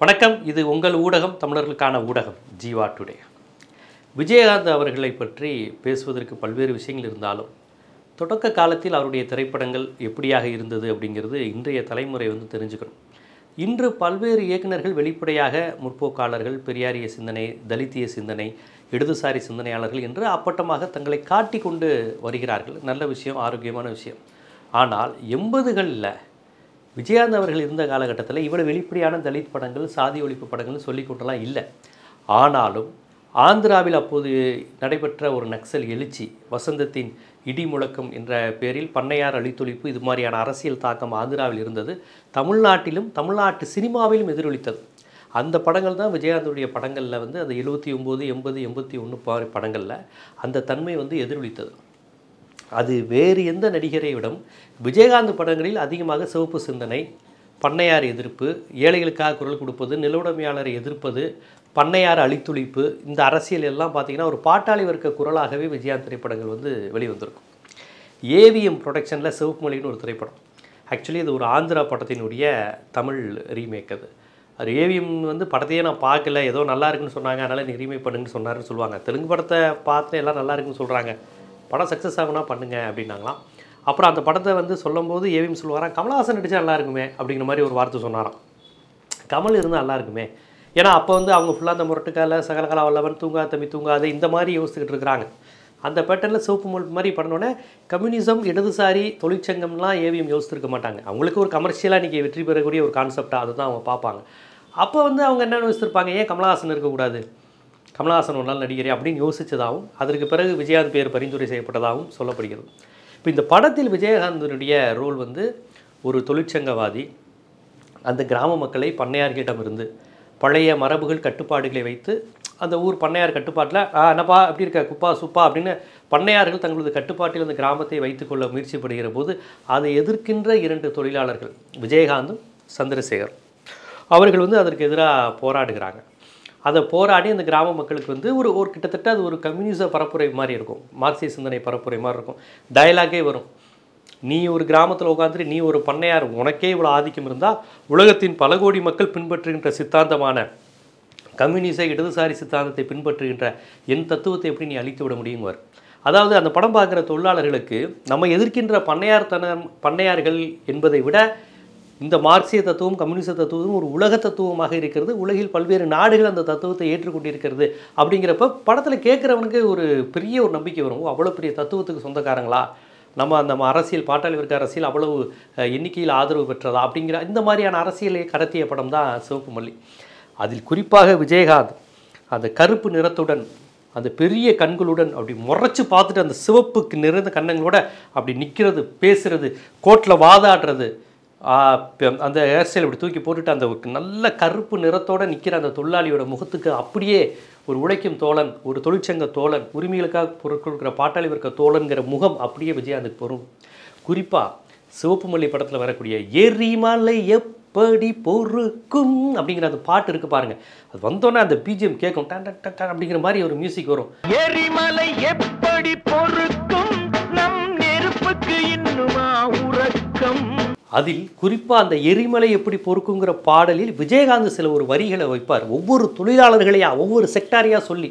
வணக்கம் இது உங்கள் ஊடகம் தமிழர்களுக்கான ஊடகம் ஜீவா டுடே விஜயகாந்த் அவர்களை பற்றி பேசுவதற்கு பல்வேறு விஷயங்கள் இருந்தாலும் தொடக்க காலத்தில் அவருடைய திரைப்படங்கள் எப்படியாக இருந்தது அப்படிங்கிறது இன்றைய தலைமுறை வந்து தெரிஞ்சுக்கணும் இன்று பல்வேறு இயக்குனர்கள் வெளிப்படையாக முற்போக்காளர்கள் பெரியாரிய சிந்தனை தலித்திய சிந்தனை இடதுசாரி சிந்தனையாளர்கள் என்று அப்பட்டமாக தங்களை காட்டிக் கொண்டு வருகிறார்கள் நல்ல விஷயம் ஆரோக்கியமான விஷயம் ஆனால் எண்பதுகளில் விஜயகாந்த் அவர்கள் இருந்த காலகட்டத்தில் இவ்வளவு வெளிப்படையான தலித் படங்கள் சாதி ஒழிப்பு படங்கள்னு சொல்லி கொண்டெல்லாம் இல்லை ஆனாலும் ஆந்திராவில் அப்போது நடைபெற்ற ஒரு நக்சல் எழுச்சி வசந்தத்தின் இடி முழக்கம் என்ற பேரில் பண்ணையார் அழித்தொழிப்பு இது மாதிரியான அரசியல் தாக்கம் ஆந்திராவில் இருந்தது தமிழ்நாட்டிலும் தமிழ்நாட்டு சினிமாவிலும் எதிரொலித்தது அந்த படங்கள் தான் விஜயகாந்துடைய படங்களில் வந்து அந்த எழுபத்தி ஒம்பது எண்பது எண்பத்தி ஒன்று படங்களில் அந்த தன்மை வந்து எதிரொலித்தது அது வேறு எந்த நடிகரை விடம் விஜயகாந்த் படங்களில் அதிகமாக சிவப்பு சிந்தனை பண்ணையார் எதிர்ப்பு ஏழைகளுக்காக குரல் கொடுப்பது நிலவுடைமையாளரை எதிர்ப்பது பண்ணையார் அழித்துளிப்பு இந்த அரசியல் எல்லாம் பார்த்தீங்கன்னா ஒரு பாட்டாளி வர்க்க குரலாகவே விஜயகாந்த் திரைப்படங்கள் வந்து வெளிவந்திருக்கும் ஏவிஎம் ப்ரொடக்ஷனில் சிவப்பு மொழின்னு ஒரு திரைப்படம் ஆக்சுவலி இது ஒரு ஆந்திரா படத்தினுடைய தமிழ் ரீமேக் அது அது ஏவிஎம் வந்து படத்தையே நான் பார்க்கல ஏதோ நல்லா இருக்குன்னு சொன்னாங்க அதனால் நீ ரீமேக் பண்ணுங்கன்னு சொன்னாருன்னு சொல்லுவாங்க தெலுங்கு படத்தை பார்த்து எல்லாம் நல்லா இருக்குன்னு சொல்கிறாங்க படம் சக்ஸஸ் ஆகுனா பண்ணுங்க அப்படின்னாங்களாம் அப்புறம் அந்த படத்தை வந்து சொல்லும்போது ஏவிஎம் சொல்லுவாராம் கமலஹாசன் நடிச்சா நல்லா இருக்குமே அப்படிங்கிற மாதிரி ஒரு வார்த்தை சொன்னாராம் கமல் இருந்தால் நல்லா இருக்குமே ஏன்னா அப்போ வந்து அவங்க ஃபுல்லாக அந்த முரட்டுக்கால சகலகலா வல்லவன் தூங்கா தம்பி தூங்காது இந்த மாதிரி யோசிச்சுக்கிட்டு இருக்கிறாங்க அந்த பேட்டர்னில் சிவப்பு மொழி மாதிரி பண்ணோன்னே கம்யூனிசம் இடதுசாரி தொழிற்சங்கம்லாம் ஏவிஎம் யோசிச்சிருக்க மாட்டாங்க அவங்களுக்கு ஒரு கமர்ஷியலாக இன்றைக்கி வெற்றி பெறக்கூடிய ஒரு கான்செப்டாக அதை தான் அவங்க பார்ப்பாங்க அப்போ வந்து அவங்க என்ன யோசிச்சிருப்பாங்க ஏன் கமலஹாசன் இருக்கக்கூடாது கமலஹாசன் ஒரு நாள் நடிகரே அப்படின்னு யோசித்ததாகவும் அதற்கு பிறகு விஜயகாந்த் பேர் பரிந்துரை செய்யப்பட்டதாகவும் சொல்லப்படுகிறது இப்போ இந்த படத்தில் விஜயகாந்தனுடைய ரோல் வந்து ஒரு தொழிற்சங்கவாதி அந்த கிராம மக்களை பண்ணையார்களிடமிருந்து பழைய மரபுகள் கட்டுப்பாடுகளை வைத்து அந்த ஊர் பண்ணையார் கட்டுப்பாட்டில் "ஆ, என்னப்பா எப்படி இருக்க குப்பா சுப்பா அப்படின்னு பண்ணையார்கள் தங்களது கட்டுப்பாட்டில் அந்த கிராமத்தை வைத்துக்கொள்ள முயற்சிப்படுகிற போது அதை எதிர்க்கின்ற இரண்டு தொழிலாளர்கள் விஜயகாந்தும் சந்திரசேகர் அவர்கள் வந்து அதற்கு எதிராக போராடுகிறாங்க அதை போராடி அந்த கிராம மக்களுக்கு வந்து ஒரு ஒரு கிட்டத்தட்ட அது ஒரு கம்யூனிச பரப்புரை மாதிரி இருக்கும் மார்க்சிய சிந்தனை பரப்புரை மாதிரி இருக்கும் டயலாகே வரும் நீ ஒரு கிராமத்தில் உட்காந்துட்டு நீ ஒரு பண்ணையார் உனக்கே இவ்வளோ ஆதிக்கம் இருந்தால் உலகத்தின் பல கோடி மக்கள் பின்பற்றுகின்ற சித்தாந்தமான கம்யூனிச இடதுசாரி சித்தாந்தத்தை பின்பற்றுகின்ற என் தத்துவத்தை எப்படி நீ அழித்து விட முடியுங்குவார் அதாவது அந்த படம் பார்க்குற தொழிலாளர்களுக்கு நம்ம எதிர்க்கின்ற பண்ணையார்த்தனம் பண்ணையார்கள் என்பதை விட இந்த மார்க்சிய தத்துவம் கம்யூனிச தத்துவம் ஒரு உலக தத்துவமாக இருக்கிறது உலகில் பல்வேறு நாடுகள் அந்த தத்துவத்தை ஏற்றுக்கொண்டிருக்கிறது அப்படிங்கிறப்ப படத்தில் கேட்குறவனுக்கு ஒரு பெரிய ஒரு நம்பிக்கை வரும் ஓ, அவ்வளோ பெரிய தத்துவத்துக்கு சொந்தக்காரங்களா நம்ம அந்த அரசியல் பாட்டாளி வர்க்க அரசியல் அவ்வளவு அஹ், எண்ணிக்கையில் ஆதரவு பெற்றதா அப்படிங்கிற இந்த மாதிரியான அரசியலை கடத்திய படம் தான் சிவப்பு மல்லி அதில் குறிப்பாக விஜயகாந்த் அந்த கருப்பு நிறத்துடன் அந்த பெரிய கண்களுடன் அப்படி முறைச்சு பார்த்துட்டு அந்த சிவப்புக்கு நிறைந்த கண்ணங்களோட அப்படி நிற்கிறது பேசுறது கோர்ட்டில் வாதாடுறது ஆ, ப- அந்த ஹேர் ஸ்டைல் இப்படி தூக்கி போட்டுட்டு அந்த ஒரு நல்ல கருப்பு நிறத்தோட நிற்கிற அந்த தொழிலாளியோட முகத்துக்கு அப்படியே ஒரு உழைக்கும் தோழன் ஒரு தொழிற்சங்க தோழன் உரிமைகளுக்காக பொருட்கொள்கிற பாட்டாளி வர்க்க தோழன்கிற முகம் அப்படியே விஜயகாந்துக்கு பொறும் குறிப்பாக சிவப்பு மல்லி படத்தில் வரக்கூடிய எரிமலை எப்படி பொறுக்கும் அப்படிங்கிற அந்த பாட்டு இருக்கு பாருங்க அது வந்தோன்னே அந்த பிஜிஎம் கேட்கும் டன் டன் டன் டன் அப்படிங்கிற மாதிரி ஒரு மியூசிக் வரும் எரிமலை எப்படி பொறுக்கும் நம் நெருப்புக்கு இன்னுமா உறக்கம் அதில் குறிப்பாக அந்த எரிமலை எப்படி பொறுக்குங்கிற பாடலில் விஜயகாந்த் சில ஒரு வரிகளை வைப்பார் ஒவ்வொரு தொழிலாளர்களையா ஒவ்வொரு செக்டாரியா சொல்லி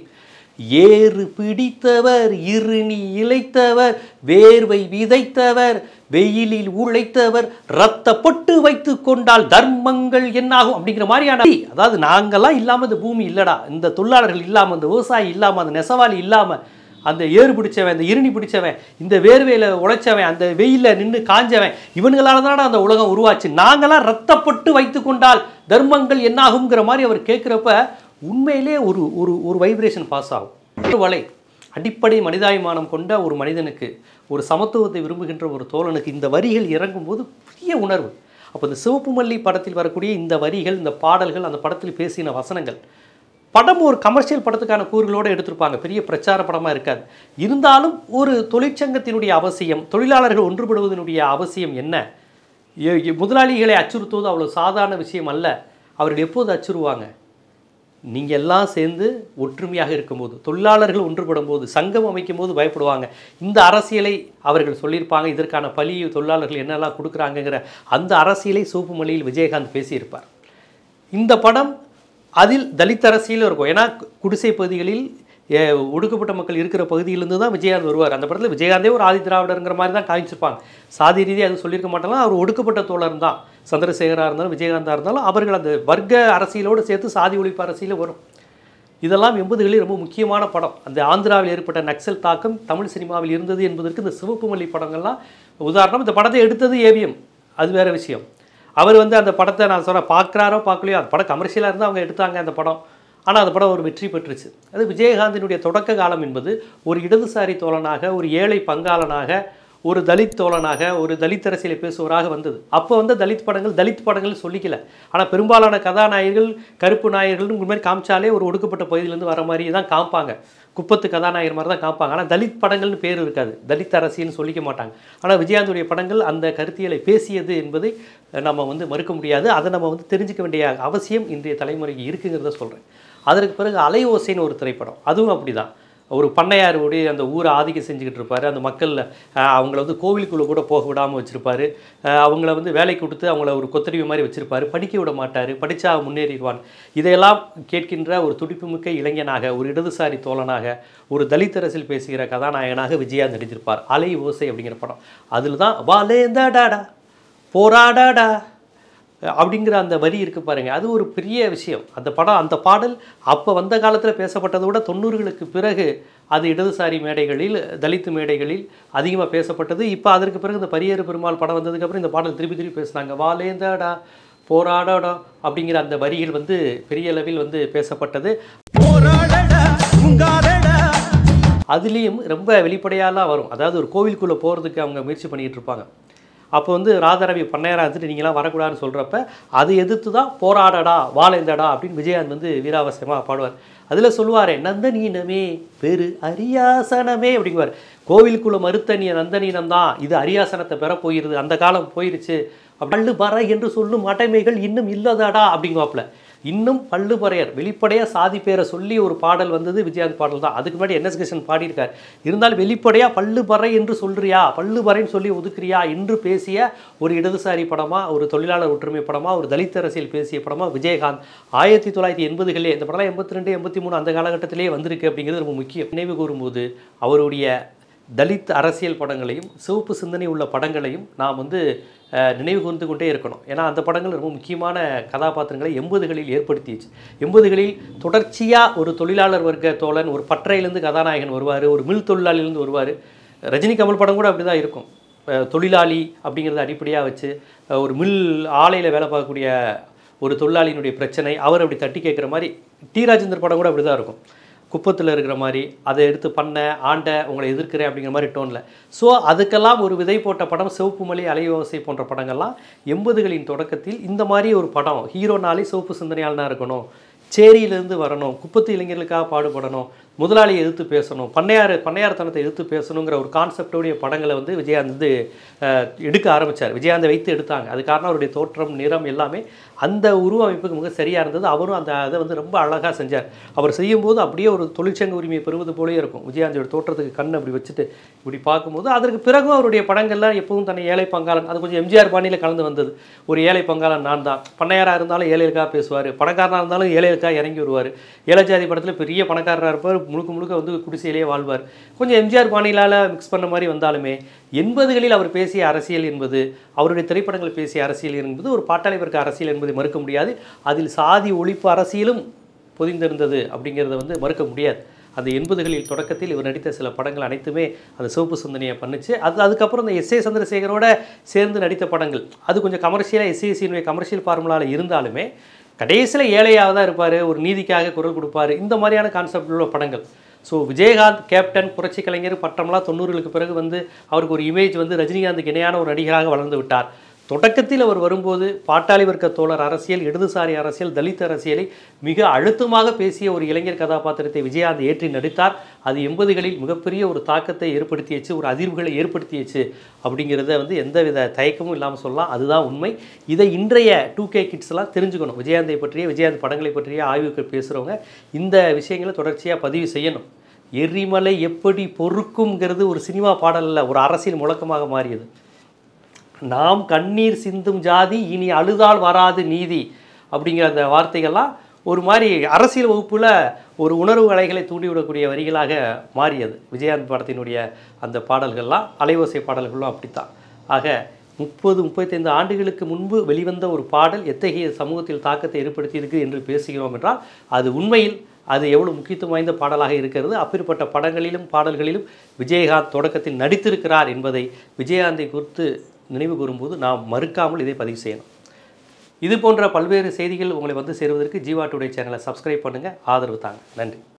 ஏறு பிடித்தவர் இருநி இழைத்தவர் வேர்வை விதைத்தவர் வெயிலில் உழைத்தவர் ரத்த பொட்டு வைத்து கொண்டால் தர்மங்கள் என்னாகும் அப்படிங்கிற மாதிரியான அதாவது நாங்கெல்லாம் இல்லாமல் இந்த பூமி இல்லடா இந்த தொழிலாளர்கள் இல்லாமல் இந்த விவசாயி இல்லாமல் அந்த நெசவாளி இல்லாமல் அந்த ஏறு பிடிச்சவன் அந்த இருணி பிடிச்சவன் இந்த வேர்வையில் உழைச்சவன் அந்த வெயிலில் நின்று காஞ்சவன் இவனுங்களால தானே அந்த உலகம் உருவாச்சு நாங்களாம் ரத்தப்பட்டு வைத்து கொண்டால் தர்மங்கள் என்னாகுங்கிற மாதிரி அவர் கேட்குறப்ப உண்மையிலே ஒரு ஒரு ஒரு வைப்ரேஷன் பாஸ் ஆகும் ஒரு வலை அடிப்படை மனிதாபிமானம் கொண்ட ஒரு மனிதனுக்கு ஒரு சமத்துவத்தை விரும்புகின்ற ஒரு தோழனுக்கு இந்த வரிகள் இறங்கும்போது பெரிய உணர்வு அப்போ இந்த சிவப்பு மல்லி படத்தில் வரக்கூடிய இந்த வரிகள் இந்த பாடல்கள் அந்த படத்தில் பேசின வசனங்கள் படம் ஒரு கமர்ஷியல் படத்துக்கான கூறுகளோடு எடுத்திருப்பாங்க பெரிய பிரச்சார படமாக இருக்காது இருந்தாலும் ஒரு தொழிற்சங்கத்தினுடைய அவசியம் தொழிலாளர்கள் ஒன்றுபடுவதனுடைய அவசியம் என்ன எ- எ- முதலாளிகளை அச்சுறுத்துவது அவ்வளோ சாதாரண விஷயம் அல்ல அவர்கள் எப்போது அச்சுறுவாங்க நீங்கள் எல்லாம் சேர்ந்து ஒற்றுமையாக இருக்கும்போது தொழிலாளர்கள் ஒன்றுபடும் போது சங்கம் அமைக்கும் போது பயப்படுவாங்க இந்த அரசியலை அவர்கள் சொல்லியிருப்பாங்க இதற்கான பழி தொழிலாளர்கள் என்னெல்லாம் கொடுக்குறாங்கங்கிற அந்த அரசியலை சோப்பு மொழியில் விஜயகாந்த் பேசியிருப்பார் இந்த படம் அதில் தலித் அரசியலும் இருக்கும் ஏன்னா குடிசை பகுதிகளில் ஏ, ஒடுக்கப்பட்ட மக்கள் இருக்கிற பகுதியிலிருந்து தான் விஜயகாந்த் வருவார் அந்த படத்தில் விஜயகாந்தே ஒரு ஆதி திராவிடருங்கிற மாதிரி தான் காமிச்சிருப்பாங்க சாதி ரீதியாக அது சொல்லியிருக்க மாட்டாங்க அவர் ஒடுக்கப்பட்ட தோழர் தான் சந்திரசேகராக இருந்தாலும் விஜயகாந்தா இருந்தாலும் அவர்கள் அந்த வர்க்க அரசியலோடு சேர்த்து சாதி ஒழிப்பு அரசியலும் வரும் இதெல்லாம் எண்பதுகளில் ரொம்ப முக்கியமான படம் அந்த ஆந்திராவில் ஏற்பட்ட நக்சல் தாக்கம் தமிழ் சினிமாவில் இருந்தது என்பதற்கு இந்த சிவப்பு மல்லி படங்கள்லாம் உதாரணம் இந்த படத்தை எடுத்தது ஏவிஎம் அது வேற விஷயம் அவர் வந்து அந்த படத்தை நான் சொல்கிறேன் பார்க்குறாரோ பார்க்கலையோ அந்த படம் கமர்ஷியலாக இருந்தால் அவங்க எடுத்தாங்க அந்த படம் ஆனால் அந்த படம் ஒரு வெற்றி பெற்றுச்சு அது விஜயகாந்தினுடைய தொடக்க காலம் என்பது ஒரு இடதுசாரி தோழனாக ஒரு ஏழை பங்காளனாக ஒரு தலித் தோழனாக ஒரு தலித் அரசியலை பேசுவராக வந்தது அப்போ வந்து தலித் படங்கள் தலித் படங்கள் சொல்லிக்கல ஆனால் பெரும்பாலான கதாநாயகர்கள் கருப்பு நாயகர்கள் இந்த மாதிரி காமிச்சாலே ஒரு ஒடுக்கப்பட்ட பகுதியிலேருந்து வர மாதிரி தான் காமிப்பாங்க குப்பத்து கதாநாயகர் மாதிரி தான் காமிப்பாங்க ஆனால் தலித் படங்கள்னு பேர் இருக்காது தலித் அரசியல்னு சொல்லிக்க மாட்டாங்க ஆனால் விஜயகாந்துடைய படங்கள் அந்த கருத்தியலை பேசியது என்பதை நம்ம வந்து மறுக்க முடியாது அதை நம்ம வந்து தெரிஞ்சுக்க வேண்டிய அவசியம் இன்றைய தலைமுறைக்கு இருக்குங்கிறத சொல்கிறேன் அதற்கு பிறகு அலை ஓசைன்னு ஒரு திரைப்படம் அதுவும் அப்படிதான் ஒரு பண்ணையாருடைய அந்த ஊரை ஆதிக்கம் செஞ்சுக்கிட்டு இருப்பார் அந்த மக்கள் அஹ், அவங்கள வந்து கோவிலுக்குள்ளே கூட போக விடாமல் வச்சுருப்பாரு அவங்கள வந்து வேலைக்கு கொடுத்து அவங்கள ஒரு கொத்தடிவு மாதிரி வச்சுருப்பாரு படிக்க விட மாட்டார் படித்தா முன்னேறிடுவான் இதையெல்லாம் கேட்கின்ற ஒரு துடிப்புமிக்க இளைஞனாக ஒரு இடதுசாரி தோழனாக ஒரு தலித் அரசியல் பேசுகிற கதாநாயகனாக விஜயா நடித்திருப்பார் அலை ஓசை அப்படிங்கிற படம் அதில் தான் வாலேந்தாடாடா போராடாடா அப்படிங்கிற அந்த வரி இருக்கு பாருங்க அது ஒரு பெரிய விஷயம் அந்த படம் அந்த பாடல் அப்போ வந்த காலத்தில் பேசப்பட்டதை விட தொண்ணூறுகளுக்கு பிறகு அது இடதுசாரி மேடைகளில் தலித் மேடைகளில் அதிகமாக பேசப்பட்டது இப்போ அதற்கு பிறகு இந்த பரியேறு பெருமாள் படம் வந்ததுக்கப்புறம் இந்த பாடல் திருப்பி திருப்பி பேசுனாங்க வாலேந்தாடா போராடாடா அப்படிங்கிற அந்த வரிகள் வந்து பெரிய அளவில் வந்து பேசப்பட்டது போராடடா உங்காதடா அதுலேயும் ரொம்ப வெளிப்படையாலாம் வரும் அதாவது ஒரு கோவிலுக்குள்ளே போகிறதுக்கு அவங்க முயற்சி பண்ணிகிட்டு இருப்பாங்க அப்போ வந்து ராதாரவி பண்ணையாரா இருந்துட்டு நீங்களாம் வரக்கூடாதுன்னு சொல்கிறப்ப அதை எதிர்த்து தான் போராடடா வாழேந்தடா அப்படின்னு விஜயகாந்த் வந்து வீராவசியமாக பாடுவார் அதில் சொல்லுவாரே நந்தனீனமே பெரு அரியாசனமே அப்படிங்குவார் கோவிலுக்குள்ள மறுத்த நீ நந்தனீனம் தான் இது அரியாசனத்தை பெற போயிருது அந்த காலம் போயிருச்சு பள்ளு பற என்று சொல்லும் அடைமைகள் இன்னும் இல்லதாடா அப்படிங்குவாப்புல இன்னும் பள்ளு பறையர் வெளிப்படையாக சாதி பேரை சொல்லி ஒரு பாடல் வந்தது விஜயகாந்த் பாடல் தான் அதுக்கு முன்னாடி என்எஸ் கிருஷ்ணன் பாடியிருக்கார் இருந்தாலும் வெளிப்படையாக பள்ளு பறை என்று சொல்றியா பள்ளு பறைன்னு சொல்லி ஒதுக்குறியா என்று பேசிய ஒரு இடதுசாரி படமா ஒரு தொழிலாளர் ஒற்றுமை படமா ஒரு தலித் அரசியல் பேசிய படமா விஜயகாந்த் ஆயிரத்தி தொள்ளாயிரத்தி எண்பதுகளே இந்த படம் எண்பத்தி ரெண்டு எண்பத்தி மூணு அந்த காலகட்டத்திலேயே வந்திருக்கு அப்படிங்கிறது ரொம்ப முக்கியம் நினைவு கூறும்போது அவருடைய தலித் அரசியல் படங்களையும் சிவப்பு சிந்தனை உள்ள படங்களையும் நாம் வந்து அஹ், நினைவு கூர்ந்து கொண்டே இருக்கணும் ஏன்னா அந்த படங்கள் ரொம்ப முக்கியமான கதாபாத்திரங்களை எண்பதுகளில் ஏற்படுத்திச்சு எண்பதுகளில் தொடர்ச்சியாக ஒரு தொழிலாளர் வர்க்க தோழன் ஒரு பற்றையிலேருந்து கதாநாயகன் வருவார் ஒரு மில் தொழிலாளியிலேருந்து வருவார் ரஜினி கமல் படம் கூட அப்படி தான் இருக்கும் அஹ், தொழிலாளி அப்படிங்கிறத அடிப்படையாக வச்சு அஹ், ஒரு மில் ஆலையில் வேலை பார்க்கக்கூடிய ஒரு தொழிலாளியினுடைய பிரச்சனை அவர் அப்படி தட்டி கேட்குற மாதிரி டி ராஜேந்தர் படம் கூட அப்படி தான் இருக்கும் குப்பத்தில் இருக்கிற மாதிரி அதை எடுத்து பண்ண ஆண்ட உங்களை எதிர்க்கிறேன் அப்படிங்கிற மாதிரி டோனில் ஸோ அதுக்கெல்லாம் ஒரு விதை போட்ட படம் சிவப்பு மலை அலையோசை போன்ற படங்கள்லாம் எண்பதுகளின் தொடக்கத்தில் இந்த மாதிரி ஒரு படம் ஹீரோனாலே சிவப்பு சிந்தனையாளனாக இருக்கணும் சேரியிலேருந்து வரணும் குப்பத்து இளைஞர்களுக்காக பாடுபடணும் முதலாளியை எதிர்த்து பேசணும் பண்ணையார் பண்ணையார்த்தனத்தை எதிர்த்து பேசணுங்கிற ஒரு கான்செப்டோடைய படங்களை வந்து விஜயகாந்த் வந்து அஹ், எடுக்க ஆரம்பித்தார் விஜயகாந்தை வைத்து எடுத்தாங்க அது காரணம் அவருடைய தோற்றம் நிறம் எல்லாமே அந்த உருவமைப்புக்கு மிக சரியாக இருந்தது அவரும் அந்த அதை வந்து ரொம்ப அழகாக செஞ்சார் அவர் செய்யும்போது அப்படியே ஒரு தொழிற்சங்க உரிமையை பெறுவது போலவே இருக்கும் விஜயகாந்தோட தோற்றத்துக்கு கண் அப்படி வச்சுட்டு இப்படி பார்க்கும்போது அதற்கு பிறகும் அவருடைய படங்கள்லாம் எப்பவும் தன்னை ஏழை பங்காளன் அது கொஞ்சம் எம்ஜிஆர் பாணியில் கலந்து வந்தது ஒரு ஏழை பங்காளன் நான் தான் பண்ணையாராக இருந்தாலும் ஏழைகளுக்காக பேசுவார் பணக்காரனாக இருந்தாலும் ஏழைகளுக்காக இறங்கி வருவார் ஏழை ஜாதி படத்தில் பெரிய பணக்காரராக இருப்பார் முழுக்க முழுக்க வந்து குடிசையிலேயே வாழ்வார் கொஞ்சம் எம்ஜிஆர் பாணியிலால் மிக்ஸ் பண்ண மாதிரி வந்தாலுமே எண்பதுகளில் அவர் பேசிய அரசியல் என்பது அவருடைய திரைப்படங்கள் பேசிய அரசியல் என்பது ஒரு பாட்டாளி வர்க்க அரசியல் என்பதை மறுக்க முடியாது அதில் சாதி ஒழிப்பு அரசியலும் பொதிந்திருந்தது அப்படிங்கிறத வந்து மறுக்க முடியாது அந்த எண்பதுகளில் தொடக்கத்தில் இவர் நடித்த சில படங்கள் அனைத்துமே அந்த சிவப்பு சிந்தனையை பண்ணுச்சு அது அதுக்கப்புறம் இந்த எஸ் ஏ சந்திரசேகரோட சேர்ந்து நடித்த படங்கள் அது கொஞ்சம் கமர்ஷியலாக எஸ்ஏசியினுடைய கமர்ஷியல் ஃபார்முலாவில் இருந்தாலுமே கடைசியில் ஏழையாக தான் இருப்பார் ஒரு நீதிக்காக குரல் கொடுப்பார் இந்த மாதிரியான கான்செப்ட் உள்ள படங்கள் ஸோ விஜயகாந்த் கேப்டன் புரட்சி கலைஞர் பட்டம்லாம் தொண்ணூறுகளுக்கு பிறகு வந்து அவருக்கு ஒரு இமேஜ் வந்து ரஜினிகாந்துக்கு இணையான ஒரு நடிகராக வளர்ந்து விட்டார் தொடக்கத்தில் அவர் வரும்போது பாட்டாளி வர்க்க தோழர் அரசியல் இடதுசாரி அரசியல் தலித் அரசியலை மிக அழுத்தமாக பேசிய ஒரு இளைஞர் கதாபாத்திரத்தை விஜயகாந்த் ஏற்றி நடித்தார் அது எண்பதுகளில் மிகப்பெரிய ஒரு தாக்கத்தை ஏற்படுத்தியச்சு ஒரு அதிர்வுகளை ஏற்படுத்தியச்சு அப்படிங்கிறத வந்து எந்தவித தயக்கமும் இல்லாமல் சொல்லலாம் அதுதான் உண்மை இதை இன்றைய டூ கே கிட்ஸ்லாம் தெரிஞ்சுக்கணும் விஜயகாந்தை பற்றிய விஜயகாந்த் படங்களை பற்றிய ஆய்வுகள் பேசுகிறவங்க இந்த விஷயங்களை தொடர்ச்சியாக பதிவு செய்யணும் எரிமலை எப்படி பொறுக்குங்கிறது ஒரு சினிமா பாடல் அல்ல ஒரு அரசியல் முழக்கமாக மாறியது நாம் கண்ணீர் சிந்தும் ஜாதி இனி அழுதால் வராது நீதி அப்படிங்கிற அந்த வார்த்தைகள்லாம் ஒரு மாதிரி அரசியல் வகுப்பில் ஒரு உணர்வு அலைகளை தூண்டிவிடக்கூடிய வரிகளாக மாறியது விஜயகாந்த் படத்தினுடைய அந்த பாடல்கள்லாம் அலைவோசை பாடல்களும் அப்படித்தான் ஆக முப்பது முப்பத்தைந்து ஆண்டுகளுக்கு முன்பு வெளிவந்த ஒரு பாடல் எத்தகைய சமூகத்தில் தாக்கத்தை ஏற்படுத்தியிருக்கு என்று பேசுகிறோம் என்றால் அது உண்மையில் அது எவ்வளவு முக்கியத்துவம் வாய்ந்த பாடலாக இருக்கிறது அப்பேற்பட்ட படங்களிலும் பாடல்களிலும் விஜயகாந்த் தொடக்கத்தில் நடித்திருக்கிறார் என்பதை விஜயகாந்தை குறித்து நினைவு கூறும்போது நாம் மறுக்காமல் இதை பதிவு செய்யணும் இது போன்ற பல்வேறு செய்திகள் உங்களை வந்து சேருவதற்கு ஜீவா டுடே சேனலை சப்ஸ்கிரைப் பண்ணுங்கள் ஆதரவு தாங்க நன்றி